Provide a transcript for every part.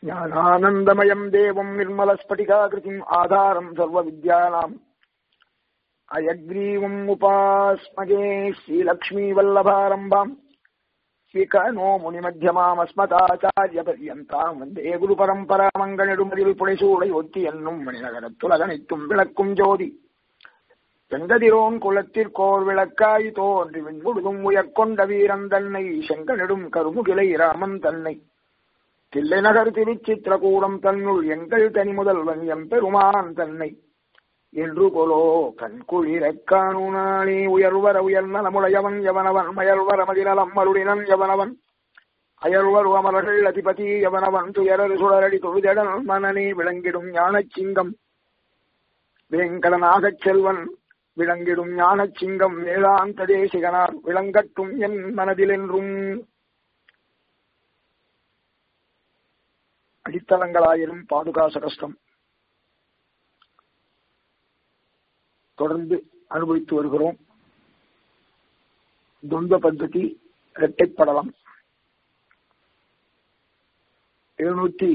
ज्ञानानन्दमयम् देवम् निर्मलस्फटिकाकृतिम् आधारम् सर्वविद्यानाम् अयग्रीवम् उपास्मगे श्रीलक्ष्मीवल्लभारम्भाम् ஸ்ரீகனோ முனிமத்தியமாமஸ்மதாச்சாரியபரியந்தாம் வந்தே குரு பரம்பரா மங்கனெடுமதில் புடைசூடை ஒத்தி என்னும் மணிநகரத்துலகனைத்தும் விளக்கும் ஜோதி செங்கதிரோன் குலத்திற்கோர் விளக்காய் தோன்றி விண்முழுதும் உயர்கொண்ட வீரன் தன்னை செங்கனெடும் கருமுகிலை ராமன் தன்னை தில்லை நகர் திருச்சித்திரகூடம் தன்னுள் எங்கள் தனி முதல்வன் எம்பெருமான் தன்னை என்று கொலோ கண்குளிரக் காணுனாளே உயர்வர உயர்ந்த நமுடையவன் எவனவன் மயர்வர மதிநலம் மருடினன் எவனவன் அயர்வர் அமரர்கள் அதிபதி எவனவன் துயரரு சுடரடி தொழுதடல் மனநே விளங்கிடும் ஞானச் சிங்கம் வேங்கடனாகச் செல்வன் விளங்கிடும் ஞானச் சிங்கம் வேதாந்த தேசிகனார் விளங்கட்டும் என் மனதிலென்றும் அடித்தளங்களாயிரும் பாதுகாச கஷ்டம் தொடர்ந்து அனுபவித்து வருகிறோம் துந்த பద్ధதி இரட்டைப்படலம் எழுநூத்தி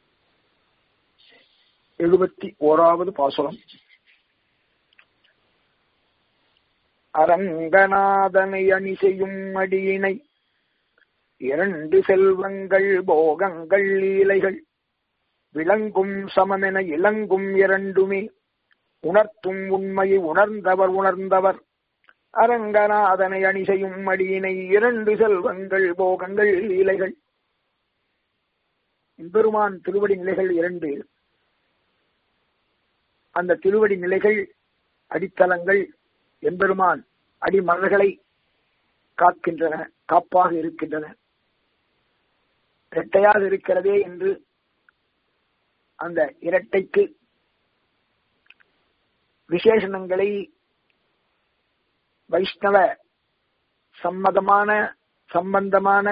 எழுபத்தி ஓராவது பாசுரம் அரங்கநாதனை அணி செய்யும் அடியினை இரண்டு செல்வங்கள் போகங்கள் லீலைகள் விளங்கும் சமமென இளங்கும் இரண்டுமே உணர்த்தும் உண்மையை உணர்ந்தவர் உணர்ந்தவர் அரங்கநாதனை அணி செய்யும் அடியினை இரண்டு செல்வங்கள் போகங்கள் லீலைகள் பெருமான் திருவடி நிலைகள் இரண்டு அந்த திருவடி நிலைகள் அடித்தளங்கள் எம்பெருமான் அடிமலர்களை காக்கின்றன காப்பாக இருக்கின்றன இரட்டையாக இருக்கிறதே என்று அந்த இரட்டைக்கு விசேஷணங்களை வைஷ்ணவ சம்மதமான சம்பந்தமான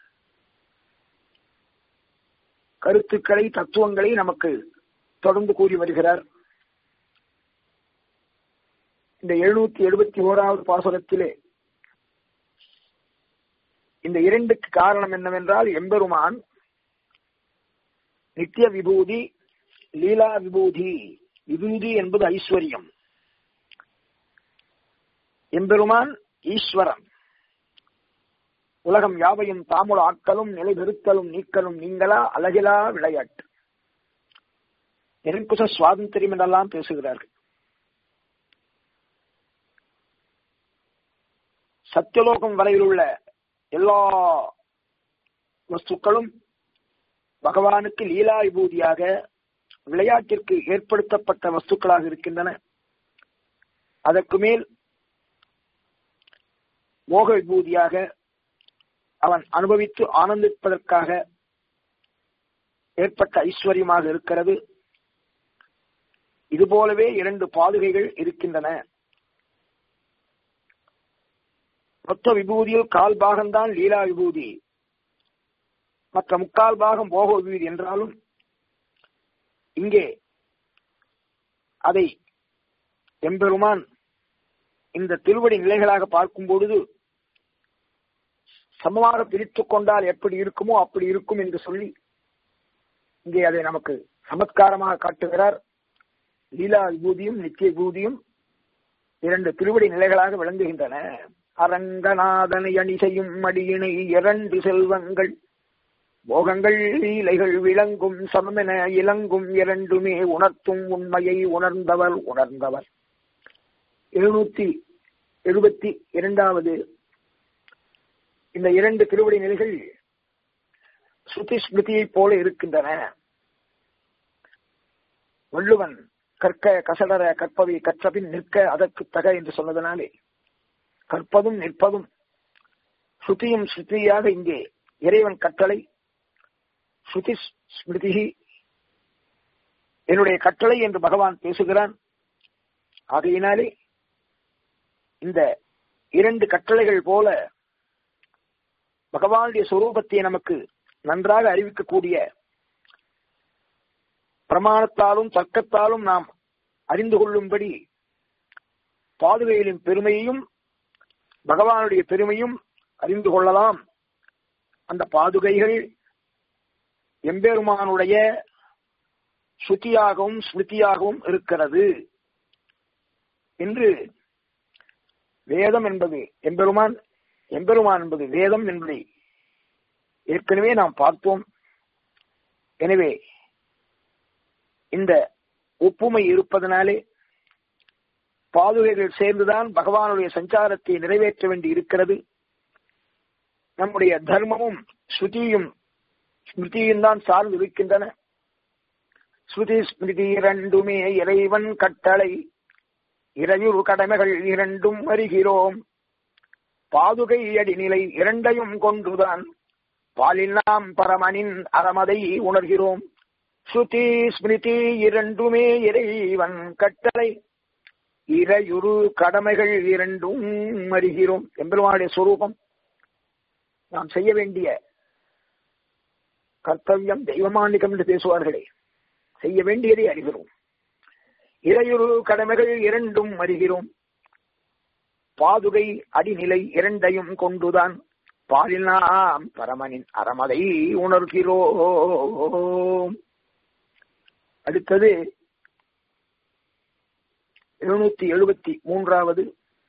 கருத்துக்களை தத்துவங்களை நமக்கு தொடர்ந்து கூறி வருகிறார் இந்த எழுநூத்தி எழுபத்தி ஓராவது பாசுரத்திலே இந்த இரண்டுக்கு காரணம் என்னவென்றால் எம்பெருமான் நித்திய விபூதி லீலா விபூதி விபூதி என்பது ஐஸ்வர்யம் எம்பெருமான் ஈஸ்வரன் உலகம் யாவையும் தாமுல ஆக்கலும் நிலை பெருத்தலும் நீக்கலும் நீங்களா அழகிலா விளையாட்டு நிரங்குச சுவாதந்திரியம் என்றெல்லாம் பேசுகிறார்கள் சத்தியலோகம் வரையில் உள்ள எல்லா வஸ்துக்களும் பகவானுக்கு லீலா விபூதியாக விளையாட்டிற்கு ஏற்படுத்தப்பட்ட வஸ்துக்களாக இருக்கின்றன அதற்கு மேல் மோக விபூதியாக அவன் அனுபவித்து ஆனந்திப்பதற்காக ஏற்பட்ட ஐஸ்வர்யமாக இருக்கிறது இதுபோலவே இரண்டு பாதுகைகள் இருக்கின்றன மொத்த விபூதியில் கால் பாகம்தான் லீலா விபூதி மற்ற முக்கால் பாகம் போக விபூதி என்றாலும் இங்கே அதை எம்பெருமான் இந்த திருவடி நிலைகளாக பார்க்கும் பொழுது சமமாக பிரித்துக் கொண்டால் எப்படி இருக்குமோ அப்படி இருக்கும் என்று சொல்லி இங்கே அதை நமக்கு சமத்காரமாக காட்டுகிறார் லீலா விபூதியும் நித்திய விபூதியும் இரண்டு திருவடி நிலைகளாக விளங்குகின்றன அரங்கநாதனை அணி செய்யும் மடியினை இரண்டு செல்வங்கள் போகங்கள் லீலைகள் விளங்கும் சமமென இளங்கும் இரண்டுமே உணர்த்தும் உண்மையை உணர்ந்தவர் உணர்ந்தவர் எழுநூத்தி எழுபத்தி இரண்டாவது இந்த இரண்டு திருவடி நிலைகள் ஸ்ருதி ஸ்மிருதியைப் போல இருக்கின்றன வள்ளுவன் கற்க கசடர கற்பவை கற்றபின் நிற்க அதற்கு தக என்று சொன்னதனாலே கற்பதும் நிற்பதும் ஸ்ருதியும் ஸ்ருதியாக இங்கே இறைவன் கட்டளை ஸ்ருதி ஸ்மிருதி என்னுடைய கட்டளை என்று பகவான் பேசுகிறான் ஆகையினாலே இந்த இரண்டு கட்டளைகள் போல பகவானுடைய சொரூபத்தை நமக்கு நன்றாக அறிவிக்கக்கூடிய பிரமாணத்தாலும் தர்க்கத்தாலும் நாம் அறிந்து கொள்ளும்படி பாதுகைகளின் பெருமையையும் பகவானுடைய பெருமையும் அறிந்து கொள்ளலாம் அந்த பாதுகைகள் எம்பெருமானுடைய ஸ்ருதியாகவும் ஸ்மிருதியாகவும் இருக்கிறது என்று வேதம் என்பது எம்பெருமான் எம்பெருமான் என்பது வேதம் என்பதை ஏற்கனவே நாம் பார்த்தோம் எனவே இந்த ஒப்புமை இருப்பதனாலே பாதுகைகள் சேர்ந்துதான் பகவானுடைய சஞ்சாரத்தை நிறைவேற்ற வேண்டி இருக்கிறது நம்முடைய தர்மமும் ஸ்ருதியும் ஸ்மிருதியும் தான் சார்ந்து இருக்கின்றன ஸ்ருதி ஸ்மிருதி இரண்டுமே இறைவன் கட்டளை இறையுறு கடமைகள் இரண்டும் அறிகிறோம் பாதுகை அடிநிலை இரண்டையும் கொண்டுதான் பாலில் நாம் பரமனின் அறமதை உணர்கிறோம் ஸ்ருதி ஸ்மிருதி இரண்டுமே இறைவன் கட்டளை இறையுறு கடமைகள் இரண்டும் அறிகிறோம் எம்பெருமானுடைய சொரூபம் நாம் செய்ய வேண்டிய கர்த்தவியம் தெய்வமானிக்கம் என்று பேசுவார்களே செய்ய வேண்டியதை அறிகிறோம் இறையுறு கடமைகள் இரண்டும் அறிகிறோம் பாதுகை அடிநிலை இரண்டையும் கொண்டுதான் பாலில் நாம் பரமனின் அறமதை உணர்கிறோம் அடுத்தது இருநூத்தி எழுபத்தி மூன்றாவது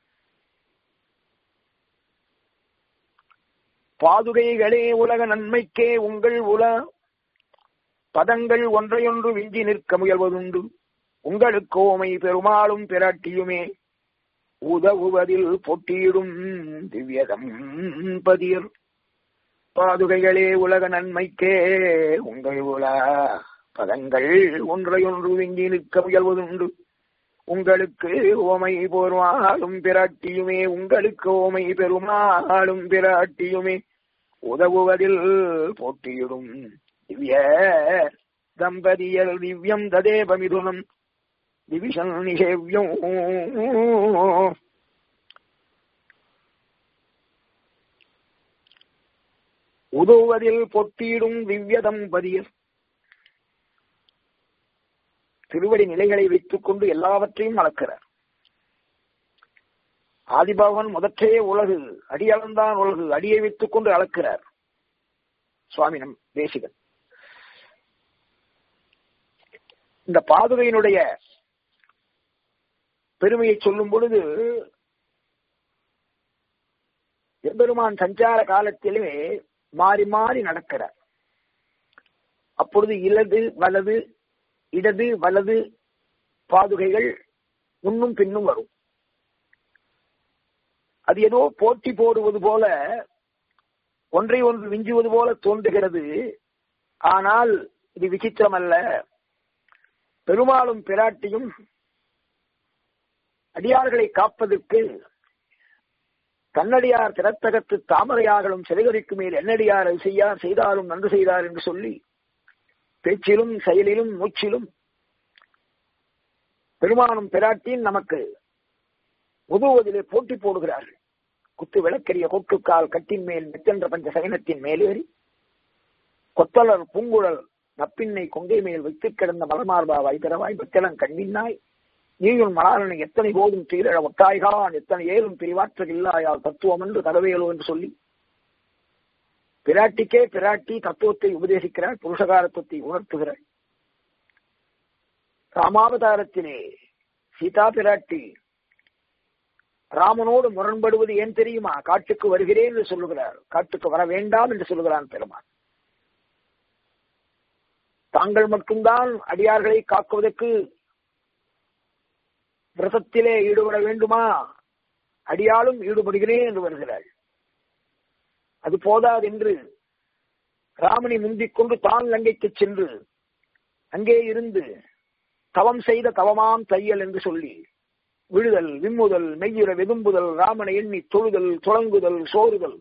பாதுகைகளே உலக நன்மைக்கே உங்கள் உல பதங்கள் ஒன்றையொன்று விஞ்சி நிற்க முயல்வதுண்டு உங்களுக்கு ஓமை பெருமாளும் பிராட்டியுமே உதவுவதில் பொட்டியிடும் திவ்யதம் பதியர் பாதுகைகளே உலக நன்மைக்கே உங்கள் உல பதங்கள் ஒன்றையொன்று விஞ்சி நிற்க முயல்வதுண்டு உங்களுக்கு ஓமை பெருமாளும் பிராட்டியுமே உங்களுக்கு ஓமை பெருமாளும் பிராட்டியுமே உதவுவதில் போட்டியிடும் திவ்ய தம்பதியல் திவ்யம் ததேவ மிதுனம் திவிஷன் நிஷேவியம் உதவுவதில் பொட்டியிடும் திவ்ய தம்பதியர் திருவடி நிலைகளை வைத்துக் கொண்டு எல்லாவற்றையும் அளக்கிறார் ஆதிபகவன் முதற்றே உலகு அடியளந்தான் உலகு அடியை வைத்துக் கொண்டு அளக்கிறார் சுவாமி நம் தேசிகன் இந்த பாதுகையினுடைய பெருமையை சொல்லும் பொழுது எம்பெருமான் சஞ்சார காலத்திலே மாறி மாறி நடக்கிறார் அப்பொழுது இலது வலது இடது வலது பாதுகைகள் முன்னும் பின்னும் வரும் அது ஏதோ போட்டி போடுவது போல ஒன்றை ஒன்று விஞ்சுவது போல தோன்றுகிறது ஆனால் இது விசித்திரம் அல்ல பெருமாளும் பிராட்டியும் அடியார்களை காப்பதற்கு தன்னடியார் திறத்தகத்து தாமரையார்களும் சிலைகரிக்கு மேல் என்னடியார் செய்யார் செய்தாலும் நன்று செய்தார் என்று சொல்லி பேச்சிலும் செயலிலும் மூச்சிலும் பெருமானும் பிராட்டியும் நமக்கு உதவுவதிலே போட்டி போடுகிறார்கள் குத்து விளக்கரிய கொட்டுக்கால் கட்டின் மேல் மெத்தென்ற பஞ்ச சயனத்தின் மேலேறி கொத்தலர் பூங்குழல் நப்பின்னை கொங்கை மேல் வைத்து கிடந்த மலமார்பா வைத்திரவாய் பத்திலன் கண்ணின்னாய் நீயும் மலாரனை எத்தனை போதும் தீரழ ஒட்டாய்கான் எத்தனை ஏழும் பிரிவாற்ற இல்லாயால் தத்துவம் என்று தரவேலோ என்று சொல்லி பிராட்டிக்கே பிராட்டி தத்துவத்தை உபதேசிக்கிறாள் புருஷகாரத்துவத்தை உணர்த்துகிறாள் ராமாவதாரத்திலே சீதா பிராட்டி ராமனோடு முரண்படுவது ஏன் தெரியுமா காட்டுக்கு வருகிறேன் என்று சொல்லுகிறார் காட்டுக்கு வர வேண்டாம் என்று சொல்லுகிறான் பெருமான் தாங்கள் மட்டும்தான் அடியார்களை காக்குவதற்கு விரதத்திலே ஈடுபட வேண்டுமா அடியாலும் ஈடுபடுகிறேன் என்று வருகிறாள் அது போதாது என்று ராமனை முந்திக் கொண்டு தான் லங்கைக்கு சென்று அங்கே இருந்து தவம் செய்த தவமாம் தையல் என்று சொல்லி விழுதல் விம்முதல் மெய்யுற வெதும்புதல் ராமனை எண்ணி தொழுதல் தொடங்குதல் சோறுதல்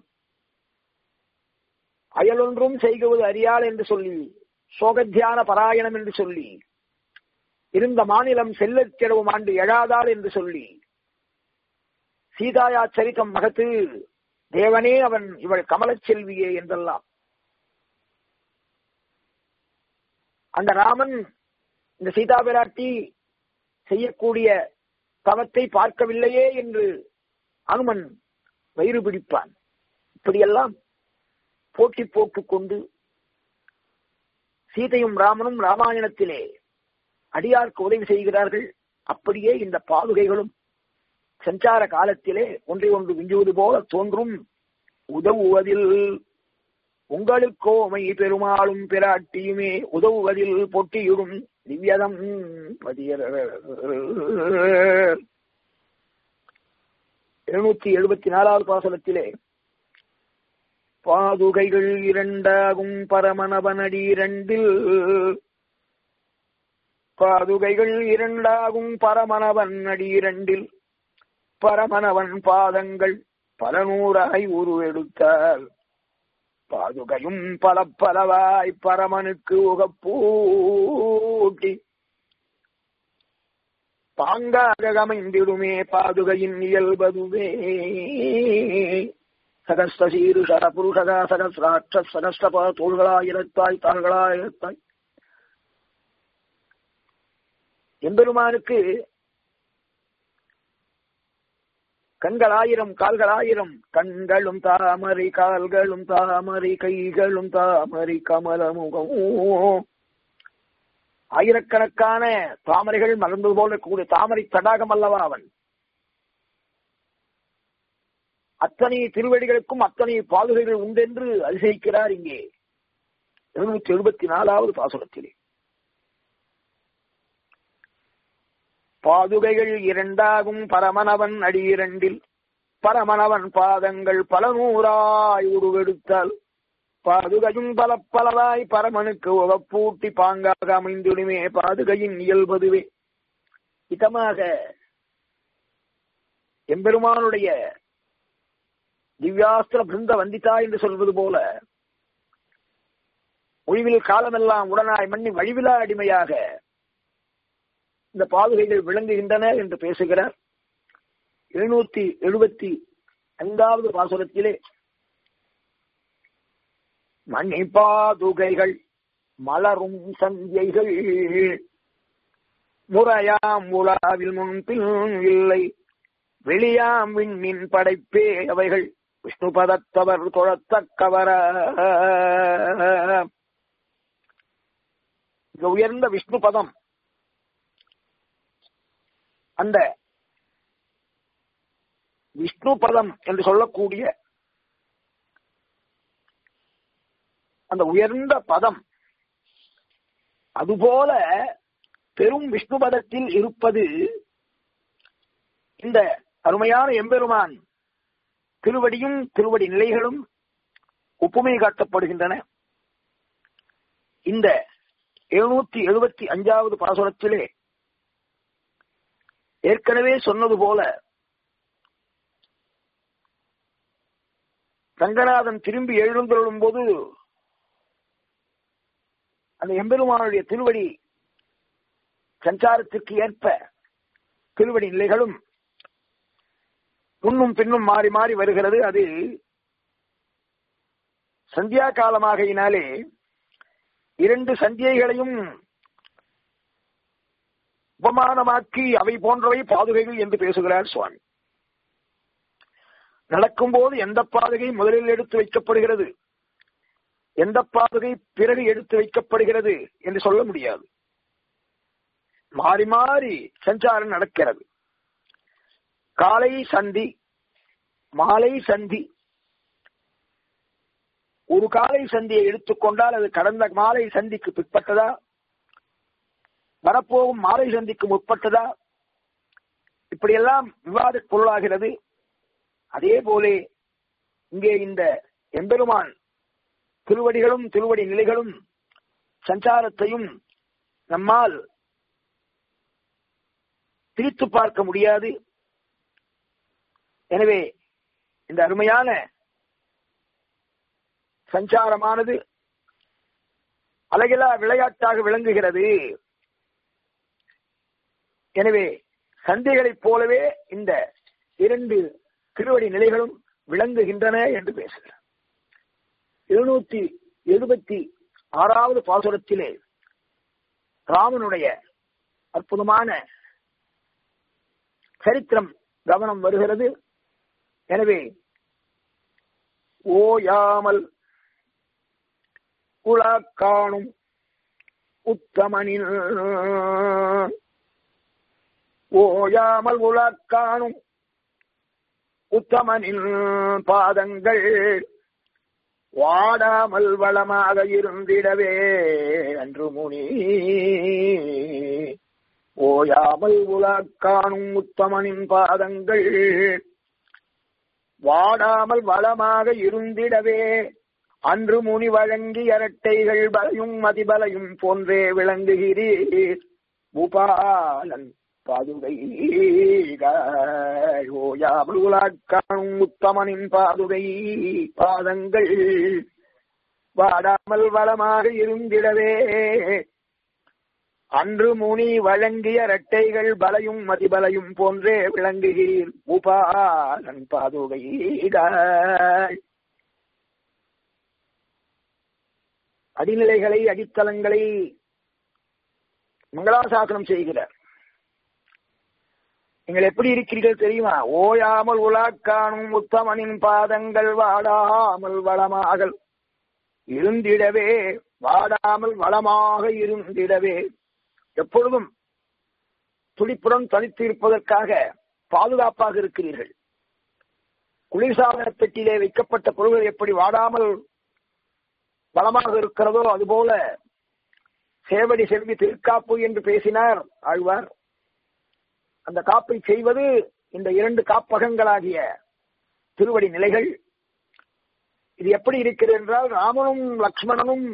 அயலொன்றும் செய்குவது அறியாள் என்று சொல்லி சோகத்தியான பராயணம் என்று சொல்லி இருந்த மாநிலம் செல்லச் செலவும் ஆண்டு எழாதாள் என்று சொல்லி சீதாயா சரித்தம் மகத்து தேவனே அவன் இவள் கமலச் செல்வியே என்றெல்லாம் அந்த ராமன் இந்த சீதா பிராட்டி செய்யக்கூடிய தவத்தை பார்க்கவில்லையே என்று அனுமன் வயிறு பிடிப்பான் இப்படியெல்லாம் போட்டி போட்டுக் கொண்டு சீதையும் ராமனும் ராமாயணத்திலே அடியார்க்கு உதவி செய்கிறார்கள் அப்படியே இந்த பாதுகைகளும் சஞ்சார காலத்திலே ஒன்றை ஒன்று விஞ்சுவது போல தோன்றும் உதவுவதில் உங்களுக்கோமை பெருமாளும் பிராட்டியுமே உதவுவதில் பொட்டியிடும் திவ்யதம் பதியர் எழுநூத்தி எழுபத்தி நாலாவது பாசனத்திலே பாதுகைகள் இரண்டாகும் பரமனவனடி இரண்டில் பாதுகைகள் இரண்டாகும் பரமனவன் அடி இரண்டில் பரமனவன் பாதங்கள் பல நூறாய் உருவெடுத்தால் பாதுகையும் பல பலவாய் பரமனுக்கு உகப்பூட்டி பாங்காக அமைந்திடுமே பாதுகையின் இயல்பதுவே சகஸ்தசீருஷ புருஷகா சகசிராட்ச சகஸ்தப தோள்களாயிரத்தாய் தாள்களாயிரத்தாய் எம்பெருமானுக்கு கண்களாயிரம் கால்களாயிரம் கண்களும் தாமரை கால்களும் தாமரை கைகளும் தாமரை கமலமுகம் ஆயிரக்கணக்கான தாமரைகள் மலர்ந்தது போல கூடிய தாமரை தடாகம் அல்லவா அவன் அத்தனை திருவடிகளுக்கும் அத்தனை பாதுகைகள் உண்டென்று அதிசயிக்கிறார் இங்கே இருநூத்தி எழுபத்தி நாலாவது பாசுரத்திலே பாதுகைகள் இரண்டாகும் பரமனவன் அடி இரண்டில் பரமனவன் பாதங்கள் பல நூறாய் உருவெடுத்தால் பாதுகையும் பல பலவாய் பரமனுக்கு உவப்பூட்டி பாங்காக அமைந்திடுமே பாதுகையின் இயல்பதுவே இதமாக எம்பெருமானுடைய திவ்யாஸ்திர பிருந்த வந்திதா என்று சொல்வது போல ஒழிவில் காலமெல்லாம் உடனாய் மண்ணி வழிவிலா அடிமையாக இந்த பாதுகைகள் விளங்குகின்றன என்று பேசுகிறார் எழுநூத்தி எழுபத்தி ஐந்தாவது பாசுரத்திலே மணி பாதுகைகள் மலரும் சந்தியைகள் முறையாம் உலாவில் முன்பில் இல்லை வெளியாம் விண்ணின் படைப்பே அவைகள் விஷ்ணு பதத்தவர் தொழத்தக்கவர உயர்ந்த விஷ்ணு பதம் அந்த விஷ்ணு பதம் என்று சொல்லக்கூடிய அந்த உயர்ந்த பதம் அதுபோல பெரும் விஷ்ணு பதத்தில் இருப்பது இந்த அருமையான எம்பெருமான் திருவடியும் திருவடி நிலைகளும் ஒப்புமை காட்டப்படுகின்றன இந்த எழுநூத்தி எழுபத்தி அஞ்சாவது பாசுரத்திலே ஏற்கனவே சொன்னது போல ரங்கநாதன் திரும்பி எழுந்தருளும் போது அந்த எம்பெருமானுடைய திருவடி சஞ்சாரத்திற்கு ஏற்ப திருவடி நிலைகளும் முன்னும் பின்னும் மாறி மாறி வருகிறது அது சந்தியா காலமாகையினாலே இரண்டு சந்தியைகளையும் உபமானமாக்கி அவை போன்றவை பாதுகைகள் என்று பேசுகிறார் சுவாமி நடக்கும்போது எந்த பாதுகை முதலில் எடுத்து வைக்கப்படுகிறது எந்த பாதுகை பிறகு எடுத்து வைக்கப்படுகிறது என்று சொல்ல முடியாது மாறி மாறி சஞ்சாரம் நடக்கிறது காலை சந்தி மாலை சந்தி ஒரு காலை சந்தியை எடுத்துக்கொண்டால் அது கடந்த மாலை சந்திக்கு பிற்பட்டதா வரப்போகும் மாலை சந்திக்கு முற்பட்டதா இப்படியெல்லாம் விவாத பொருளாகிறது அதே போலே இங்கே இந்த எம்பெருமான் திருவடிகளும் திருவடி நிலைகளும் சஞ்சாரத்தையும் நம்மால் பிரித்து பார்க்க முடியாது எனவே இந்த அருமையான சஞ்சாரமானது அழகிலா விளையாட்டாக விளங்குகிறது எனவே சந்தைகளைப் போலவே இந்த இரண்டு திருவடி நிலைகளும் விளங்குகின்றன என்று பேசுகிறார் எழுநூத்தி எழுபத்தி ஆறாவது பாசுரத்திலே ராமனுடைய அற்புதமான சரித்திரம் கவனம் வருகிறது எனவே ஓயாமல் உலா காணும் உத்தமனின் ஓயாமல் உலக்காணும் உத்தமனின் பாதங்கள் வாடாமல் வளமாக இருந்திடவே அன்று முனி ஓயாமல் உலக்காணும் உத்தமனின் பாதங்கள் வாடாமல் வளமாக இருந்திடவே அன்று முனி வழங்கி அரட்டைகள் பலையும் மதிபலையும் போன்றே விளங்குகிறீர் பூபாலன் பாதுகை ஓயாமல் உலாக்காணும் உத்தமனின் பாதுகை பாதங்கள் வாடாமல் வளமாக இருந்திடவே அன்று முனி வழங்கிய இரட்டைகள் பலையும் மதிபலையும் போன்றே விளங்குகிறீர் உபாலன் பாதுகைகள் அடிநிலைகளை அடித்தளங்களை மங்களாசாசனம் செய்கிறார் நீங்கள் எப்படி இருக்கிறீர்கள் தெரியுமா ஓயாமல் உலாக்காணும் உத்தமனின் பாதங்கள் வாடாமல் வளமாகல் இருந்திடவே வாடாமல் வளமாக இருந்திடவே எப்பொழுதும் துடிப்புடன் தனித்து இருப்பதற்காக பாதுகாப்பாக இருக்கிறீர்கள் குளிர்சாதன பெட்டியிலே வைக்கப்பட்ட பொருள்கள் எப்படி வாடாமல் பலமாக இருக்கிறதோ அதுபோல சேவடி செல்வி திருக்காப்பு என்று பேசினார் ஆழ்வார் அந்த காப்பை செய்வது இந்த இரண்டு காப்பகங்களாகிய திருவடி நிலைகள் இது எப்படி இருக்கிறது என்றால் ராமனும் லக்ஷ்மணனும்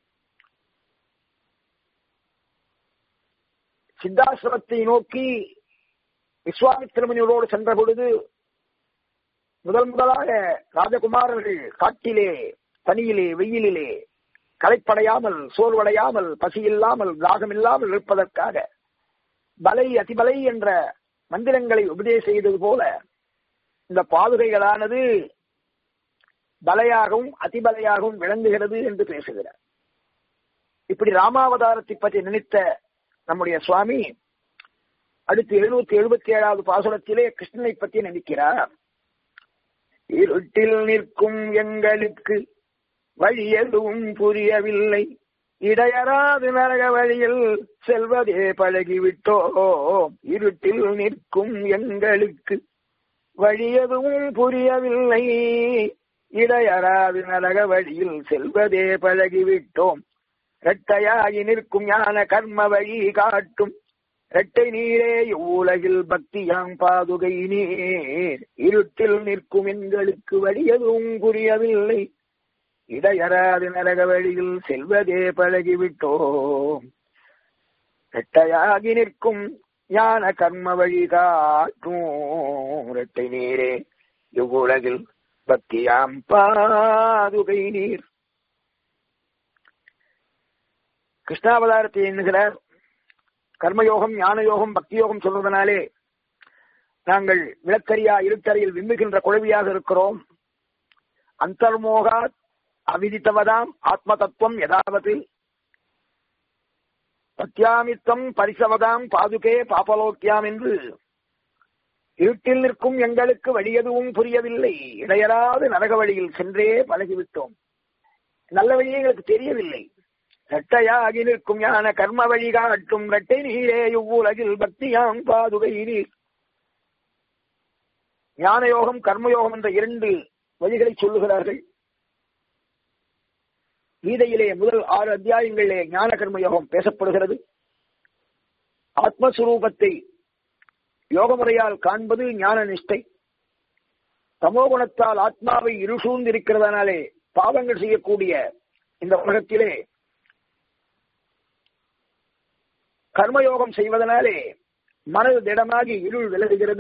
சித்தாசிரமத்தை நோக்கி விஸ்வாமித்திரமணியோடு சென்ற பொழுது முதல் முதலாக ராஜகுமாரர்கள் காட்டிலே தனியிலே வெயிலிலே களைப்படையாமல் சோர்வடையாமல் பசியில்லாமல் தாகமில்லாமல் இருப்பதற்காக பலை அதிபலை என்ற மந்திரங்களை உபதேச செய்தது போல இந்த பாதுகைகளானது பலையாகவும் அதிபலையாகவும் விளங்குகிறது என்று பேசுகிறார் இப்படி ராமாவதாரத்தை பற்றி நினைத்த நம்முடைய சுவாமி அடுத்து எழுநூத்தி எழுபத்தி ஏழாவது பாசுரத்திலே கிருஷ்ணனை பற்றி நினைக்கிறார் இருட்டில் நிற்கும் எங்களுக்கு வழி எதுவும் புரியவில்லை இடையராது நரக வழியில் செல்வதே பழகிவிட்டோம் இருட்டில் நிற்கும் எங்களுக்கு வழி எதுவும் புரியவில்லை இடையராது நரக வழியில் செல்வதே பழகிவிட்டோம் இரட்டையாகி நிற்கும் ஞான கர்ம வழி காட்டும் இரட்டை நீரே உலகில் பக்தியாம் பாதுகை நீர் இருட்டில் நிற்கும் எங்களுக்கு வழி எதுவும் புரியவில்லை இடையராது நரக வழியில் செல்வதே பழகிவிட்டோம் இரட்டையாகி நிற்கும் ஞான கர்ம வழி காட்டும் இரட்டை நீரே இவ்வுலகில் பக்தியாம் பாதுகை நீர் கிருஷ்ணாவதாரத்தை எண்ணுகிறார் கர்மயோகம் ஞான யோகம் பக்தி யோகம் சொல்வதனாலே நாங்கள் விளக்கரியா இருட்டறையில் விம்முகின்ற குழவியாக இருக்கிறோம் அந்தர்மோகா அவிதித்தவதாம் ஆத்ம தத்துவம் எதாவது பத்தியாமித்தம் பரிசவதாம் பாதுகே பாப்பலோக்கியாம் என்று இருட்டில் நிற்கும் எங்களுக்கு வழி எதுவும் புரியவில்லை இடையராது நரக வழியில் சென்றே பழகிவிட்டோம் நல்ல வழியே எங்களுக்கு தெரியவில்லை இரட்டையாகி நிற்கும் ஞான கர்ம வழி காட்டும் இரட்டை நீரே இவ்வுலகில் பக்தியாம் பாதுகை நீர் ஞான யோகம் கர்மயோகம் என்ற இரண்டு வழிகளை சொல்லுகிறார்கள் கீதையிலே முதல் ஆறு அத்தியாயங்களிலே ஞான கர்ம யோகம் பேசப்படுகிறது ஆத்மஸ்வரூபத்தை யோக முறையால் காண்பது ஞான நிஷ்டை தமோகுணத்தால் ஆத்மாவை இருசூழ்ந்திருக்கிறதுனாலே பாவங்கள் செய்யக்கூடிய இந்த உலகத்திலே கர்மயோகம் செய்வதனாலே மனது திடமாகி இருள் விலகுகிறது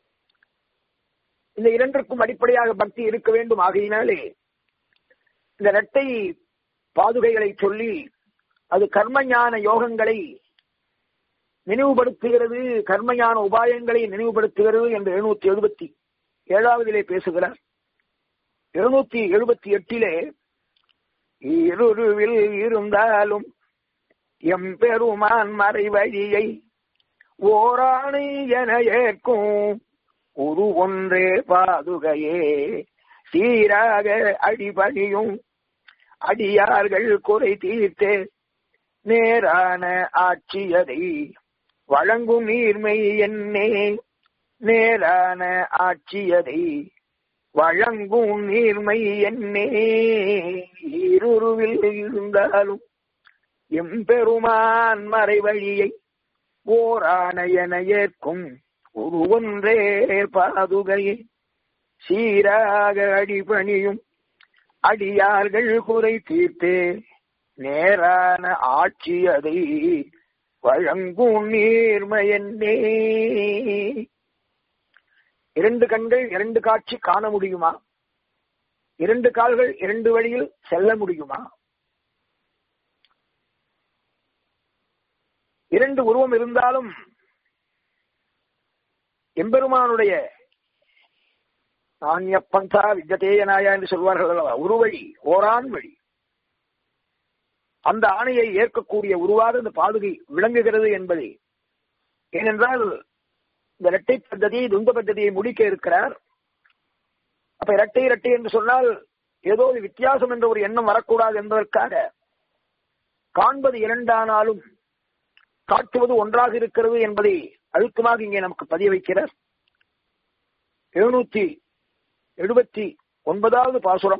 இந்த இரண்டிற்கும் அடிப்படையாக பக்தி இருக்க வேண்டும் ஆகையினாலே இந்த இரட்டை பாதுகைகளை சொல்லி அது கர்மஞான யோகங்களை நினைவுபடுத்துகிறது கர்மஞான உபாயங்களை நினைவுபடுத்துகிறது என்று எழுநூத்தி எழுபத்தி ஏழாவதிலே பேசுகிறார் எழுநூத்தி எழுபத்தி எட்டிலே இருவில் இருந்தாலும் எம் பெருமான் மறை வழியை ஓராணை என ஏற்கும் உரு ஒன்றே பாதுகையே சீராக அடிபணியும் அடியார்கள் குறை தீர்த்தே நேரான ஆட்சியதை வழங்கும் நீர்மை என்னே நேரான ஆட்சியதை வழங்கும் நீர்மை என்னே இருருவில் இருந்தாலும் எம்பெருமான் மறைவழியை ஓரான என ஏற்கும் ஒரு ஒன்றே பாதுகையை சீராக அடிபணியும் அடியார்கள் குறை தீர்த்தே நேரான ஆட்சி அதை வழங்கும் நீர்மையன்னே இரண்டு கண்கள் இரண்டு காட்சி காண முடியுமா இரண்டு கால்கள் இரண்டு வழியில் செல்ல முடியுமா இரண்டு உருவம் இருந்தாலும் எம்பெருமானுடைய நாண்ய பந்தா விஜதேயனாயா என்று சொல்வார்கள் அல்லவா உருவழி ஓரான் வழி அந்த ஆணையை ஏற்கக்கூடிய உருவாக இந்த பாதுகை விளங்குகிறது என்பதை ஏனென்றால் இந்த இரட்டை பద్ధதியை துந்த பద్ధதியை முடிக்க இருக்கிறார் அப்ப இரட்டை இரட்டை என்று சொன்னால் ஏதோ ஒரு வித்தியாசம் என்ற ஒரு எண்ணம் வரக்கூடாது என்பதற்காக காண்பது இரண்டானாலும் காட்டுவது ஒன்றாக இருக்கிறது என்பதை அழுத்தமாக இங்கே நமக்கு பதிய வைக்கிறார் எழுநூத்தி எழுபத்தி ஒன்பதாவது பாசுரம்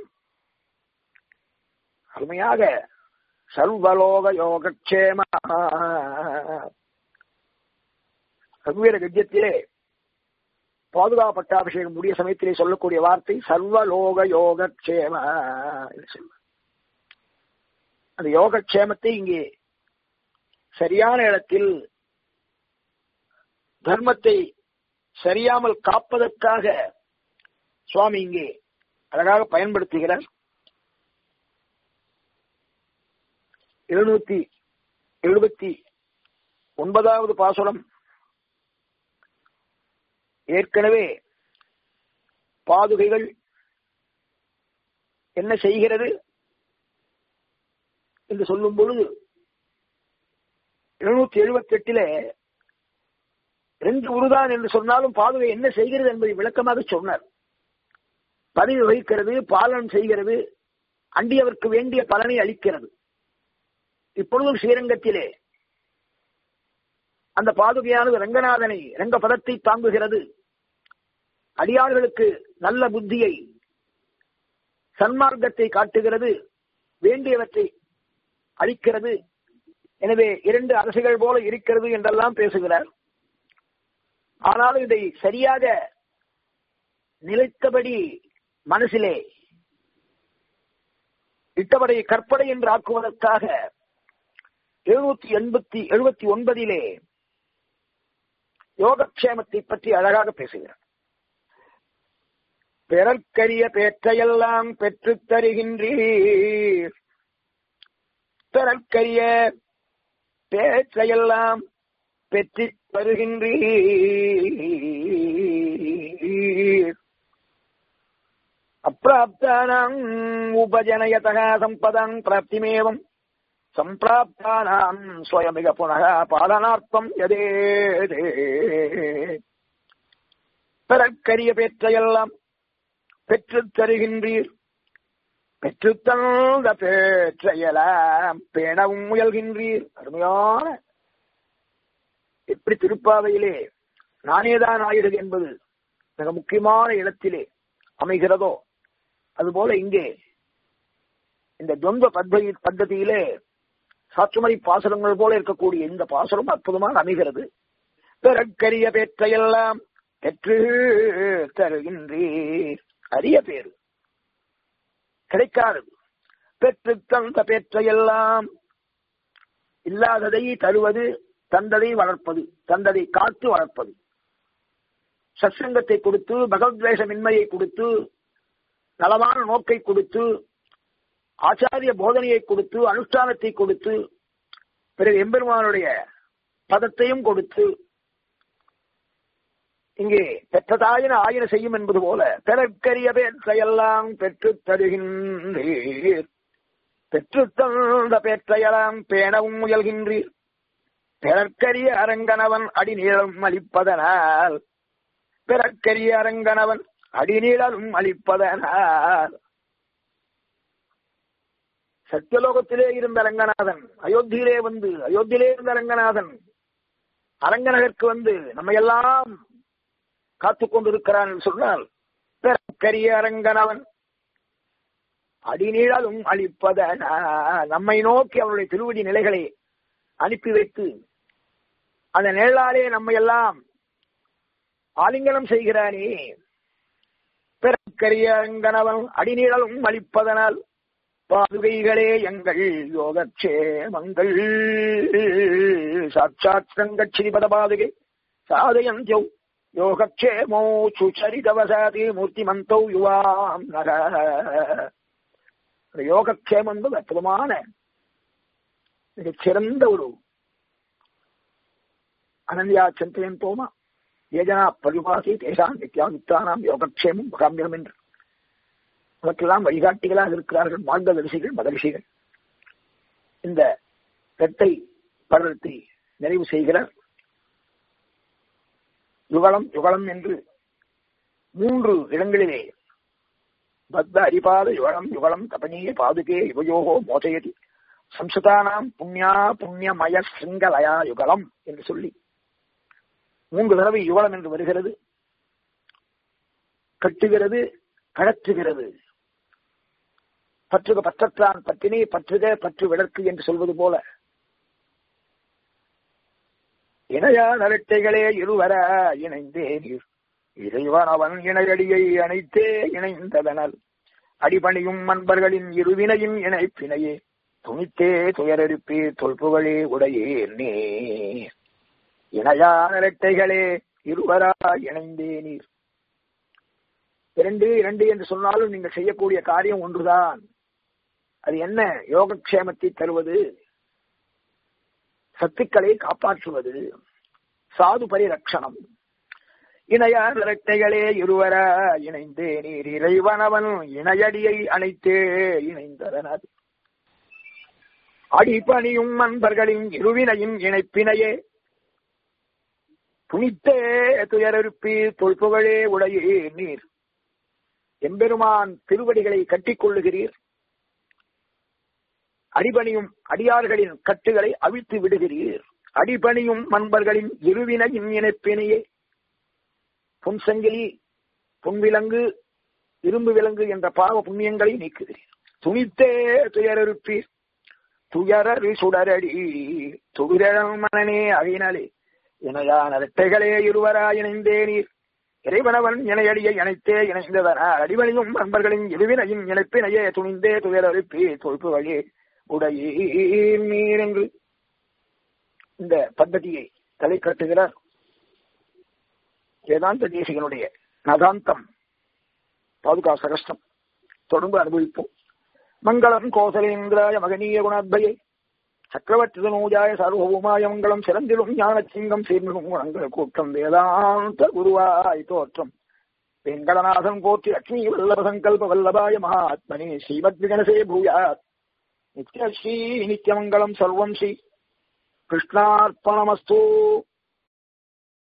அருமையாக சர்வலோக யோகக்ஷேம ரகுவீர கத்தியத்திலே பாதுகா பட்டாபிஷேகம் முடிய சமயத்திலே சொல்லக்கூடிய வார்த்தை சர்வலோக யோகக்ஷேம அந்த யோகக்ஷேமத்தை இங்கே சரியான இடத்தில் தர்மத்தை சரியாமல் காப்பதற்காக சுவாமி இங்கே அழகாக பயன்படுத்துகிறார் எழுநூத்தி எழுபத்தி ஒன்பதாவது பாசுரம் ஏற்கனவே பாதுகைகள் என்ன செய்கிறது என்று சொல்லும் பொழுது எழுநூத்தி எழுபத்தி எட்டில ரெண்டு உருதான் என்று சொன்னாலும் பாதுகை என்ன செய்கிறது என்பதை விளக்கமாக சொன்னார் பதவி வகிக்கிறது பாலனம் செய்கிறது அண்டியவருக்கு வேண்டிய பலனை அளிக்கிறது இப்பொழுதும் ஸ்ரீரங்கத்திலே அந்த பாதுகையானது ரங்கநாதனை ரங்க பதத்தை தாங்குகிறது அடியார்களுக்கு நல்ல புத்தியை சன்மார்க்கத்தை காட்டுகிறது வேண்டியவற்றை அளிக்கிறது எனவே இரண்டு அரசுகள் போல இருக்கிறது என்றெல்லாம் பேசுகிறார் ஆனாலும் இதை சரியாக நிலைத்தபடி மனசிலே இட்டபடை கற்பனை என்று ஆக்குவதற்காக எழுநூத்தி எண்பத்தி எழுபத்தி ஒன்பதிலே யோகக்ஷேமத்தை பற்றி அழகாக பேசுகிறார் பிறர்க்கரிய பேற்றையெல்லாம் பெற்றுத் தருகின்றீர் பிறர்க்கரிய பேற்றையெல்லாம் பெற்று வருகின்றீர் அப்பிராப்தானாம் உபஜனயதக சம்பதாம் பிராப்திமேவம் சம்பிராப்தானாம் ஸ்வயமிக புனக பாலனார்த்தம் எதேதே பிறக்கரிய பேற்றையெல்லாம் பெற்றுத் தருகின்றீர் பெற்றுத்தந்த பேற்றையெல்லாம் பேணவும் முயல்கின்றீர் அருமையான எப்படி திருப்பாவையிலே நானேதான் ஆயிடுது என்பது மிக முக்கியமான இடத்திலே அமைகிறதோ அதுபோல இங்கே இந்த துவந்த பద్ధதி பద్ధதியிலே சாற்றுமறை பாசனங்கள் போல இருக்கக்கூடிய இந்த பாசனம் அற்புதமாக அமைகிறது பிறக்கரிய பேற்றையெல்லாம் பெற்று தருகின்றீர் அரிய பேரு கிடைக்காதது பெற்று தந்த பேற்றையெல்லாம் இல்லாததை தருவது தந்ததை வளர்ப்பது தந்ததை காத்து வளர்ப்பது சத்சங்கத்தை கொடுத்து பகவத்வேஷமின்மையை கொடுத்து நலமான நோக்கை கொடுத்து ஆச்சாரிய போதனையை கொடுத்து அனுஷ்டானத்தை கொடுத்து பிறகு எம்பெருமானுடைய பதத்தையும் கொடுத்து இங்கே பெற்றதாயின ஆயின செய்யும் என்பது போல பிறக்கரிய பேற்றையெல்லாம் பெற்று தருகின்றீர் பெற்று தந்த பேற்றையெல்லாம் பேணவும் முயல்கின்றீர் பிறர்க்கரிய அரங்கனவன் அடிநீளம் அளிப்பதனால் பிறர்க்கரிய அரங்கனவன் அடிநீளலும் அளிப்பதனால் சத்தியலோகத்திலே இருந்த ரங்கநாதன் அயோத்தியிலே வந்து அயோத்தியிலே இருந்த ரங்கநாதன் அரங்கநகருக்கு வந்து நம்ம எல்லாம் காத்துக் கொண்டிருக்கிறான் என்று சொன்னால் கரிய அரங்கனவன் அடிநீழலும் அளிப்பதன நம்மை நோக்கி அவருடைய திருவடி நிலைகளை அனுப்பி வைத்து அந்த நிழலாலே நம்ம எல்லாம் ஆலிங்கனம் செய்கிறானே பிறக்கரிய அரங்கனவன் அடிநீழலும் அளிப்பதனால் பாதுகைகளே எங்கள் யோகக்ஷேமங்கள் சாட்சாத் ஸ்ரீபத பாதுகை சாதயம் ஜௌ யோகக்ஷேமோ சுச்சரிதவசாதி மூர்த்திமந்தௌ யுவாம் நர யோகக்ஷேமம் என்பது அற்புதமான மிகச் சிறந்த ஒரு அனந்தியா சிந்தையன் போமா ஏஜனா பரிபாசி தேசாம் நித்யாமித்தானாம் யோகக்ஷேமம் காமியம் என்று அவற்றையெல்லாம் வழிகாட்டிகளாக இருக்கிறார்கள் மார்கதரிசிகள் மகரிஷிகள் இந்த இரட்டை படலத்தை நிறைவு செய்கிறார் யுகலம் யுகலம் என்று மூன்று இடங்களிலே பத்த அரிபாத யுகலம் யுகலம் கபனீய பாதுகே யுவயோகோ மோசயதி சம்ஸ்தானாம் புண்ணியா புண்ணியமய சிங்கலயா யுகலம் என்று சொல்லி மூன்று தடவை யுகலம் என்று வருகிறது கட்டுகிறது கடற்றுகிறது பற்றுக பற்றற்றான் பற்றினே பற்றுக பற்று விளக்கு என்று சொல்வது போல இணையா நரட்டைகளே இருவர இணைந்தே நீர் இறைவன் அவன் இணையடியை அணைத்தே இணைந்ததனால் அடிபணியும் அன்பர்களின் இருவினையின் இணைப்பினையே துணித்தே துயரெடுப்பே தொல்புகளே உடையே நே இணையா நரட்டைகளே இருவரா இணைந்தே நீர் இரண்டு இரண்டு என்று சொன்னாலும் நீங்கள் செய்யக்கூடிய காரியம் ஒன்றுதான் அது என்ன யோகக்ஷேமத்தை தருவது சத்துக்களை காப்பாற்றுவது சாது பரிரட்சணம் இணையார் இரட்டைகளே இருவர இணைந்தே நீர் இறைவனவன் இணையடியை அணைத்தே இணைந்ததனர் அடிப்பணியும் அன்பர்களின் இருவினையின் இணைப்பினையே துணித்தே துயரறுப்பி தொல்புகழே உடையே நீர் எம்பெருமான் திருவடிகளை கட்டிக் கொள்ளுகிறீர் அடிபணியும் அடியார்களின் கட்டுகளை அவிழ்த்து விடுகிறீர் அடிபணியும் மண்பர்களின் இருவினையின் இணைப்பினையே புன்சங்கிலி பொன்விலங்கு இரும்பு விலங்கு என்ற பாவ புண்ணியங்களை நீக்குகிறீர் துணித்தே துயரறுப்பீர் துயரறி சுடரடி துவிரழம் மனனே அழினாலே இணையான இரட்டைகளே இருவரா இணைந்தே நீர் இறைவனவன் இணையடியை இணைத்தே இணைந்ததன அடிவணியும் நண்பர்களின் இருவினையும் இணைப்பினையே துணிந்தே துயரறுப்பி தொழுப்பு வழி உடையீர் நீர் என்று இந்த பద్ధதியை தலை கட்டுகிறார் வேதாந்த தேசிகனுடைய நதாந்தம் பாதுகா சகஸ்டம் தொடர்ந்து அனுபவிப்போம் மங்களம் கோசலேந்திராய மகனீய குணாத்பயை சக்கரவர்த்தி தனூஜாய சர்வபூமாய மங்களம் சிறந்திலும் ஞானச்சிங்கம் சேர்மிகும் குணங்கள் கூட்டம் வேதாந்த குருவாய் தோற்றம் வெங்கடநாதன் கோத்தி லட்சுமி வல்லப சங்கல்ப வல்லபாய மகாத்மனே ஸ்ரீமத் விகனசே பூயாத் நித்யஸ்ரீ நித்யமங்கலம் சர்வம் ஸ்ரீ கிருஷ்ணார்ப்பணமஸ்து